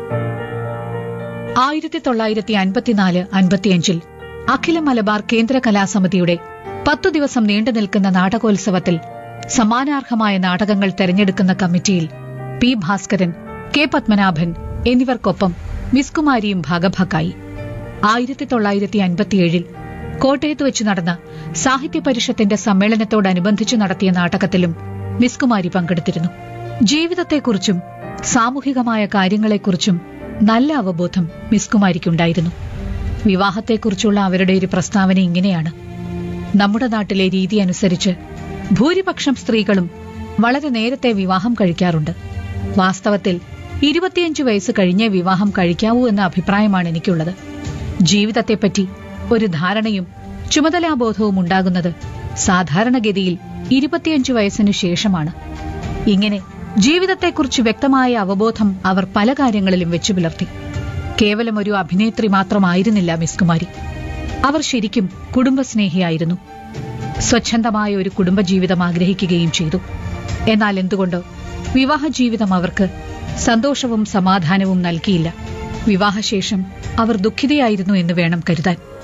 ആയിരത്തി തൊള്ളായിരത്തി അൻപത്തിനാല് അൻപത്തിയഞ്ചിൽ അഖില മലബാർ കേന്ദ്ര കലാസമിതിയുടെ പത്തു ദിവസം നീണ്ടു നിൽക്കുന്ന നാടകോത്സവത്തിൽ സമ്മാനാർഹമായ നാടകങ്ങൾ തെരഞ്ഞെടുക്കുന്ന കമ്മിറ്റിയിൽ പി ഭാസ്കരൻ കെ പത്മനാഭൻ എന്നിവർക്കൊപ്പം മിസ്കുമാരിയും ഭാഗഭാക്കായി ആയിരത്തി തൊള്ളായിരത്തി അൻപത്തിയേഴിൽ കോട്ടയത്ത് വെച്ച് നടന്ന സാഹിത്യ പരിഷത്തിന്റെ സമ്മേളനത്തോടനുബന്ധിച്ച് നടത്തിയ നാടകത്തിലും മിസ്കുമാരി പങ്കെടുത്തിരുന്നു ജീവിതത്തെക്കുറിച്ചും സാമൂഹികമായ കാര്യങ്ങളെക്കുറിച്ചും നല്ല അവബോധം മിസ്കുമാരിക്കുണ്ടായിരുന്നു വിവാഹത്തെക്കുറിച്ചുള്ള അവരുടെ ഒരു പ്രസ്താവന ഇങ്ങനെയാണ് നമ്മുടെ നാട്ടിലെ രീതി അനുസരിച്ച് ഭൂരിപക്ഷം സ്ത്രീകളും വളരെ നേരത്തെ വിവാഹം കഴിക്കാറുണ്ട് വാസ്തവത്തിൽ ഇരുപത്തിയഞ്ച് വയസ്സ് കഴിഞ്ഞേ വിവാഹം കഴിക്കാവൂ എന്ന അഭിപ്രായമാണ് എനിക്കുള്ളത് ജീവിതത്തെപ്പറ്റി ഒരു ധാരണയും ചുമതലാബോധവും ഉണ്ടാകുന്നത് സാധാരണഗതിയിൽ ഇരുപത്തിയഞ്ച് വയസ്സിനു ശേഷമാണ് ഇങ്ങനെ ജീവിതത്തെക്കുറിച്ച് വ്യക്തമായ അവബോധം അവർ പല കാര്യങ്ങളിലും വെച്ചു പുലർത്തി കേവലം ഒരു അഭിനേത്രി മാത്രമായിരുന്നില്ല മിസ് കുമാരി അവർ ശരിക്കും കുടുംബസ്നേഹിയായിരുന്നു സ്വച്ഛന്തമായ ഒരു കുടുംബജീവിതം ആഗ്രഹിക്കുകയും ചെയ്തു എന്നാൽ എന്തുകൊണ്ടോ വിവാഹ ജീവിതം അവർക്ക് സന്തോഷവും സമാധാനവും നൽകിയില്ല വിവാഹശേഷം അവർ ദുഃഖിതയായിരുന്നു എന്ന് വേണം കരുതാൻ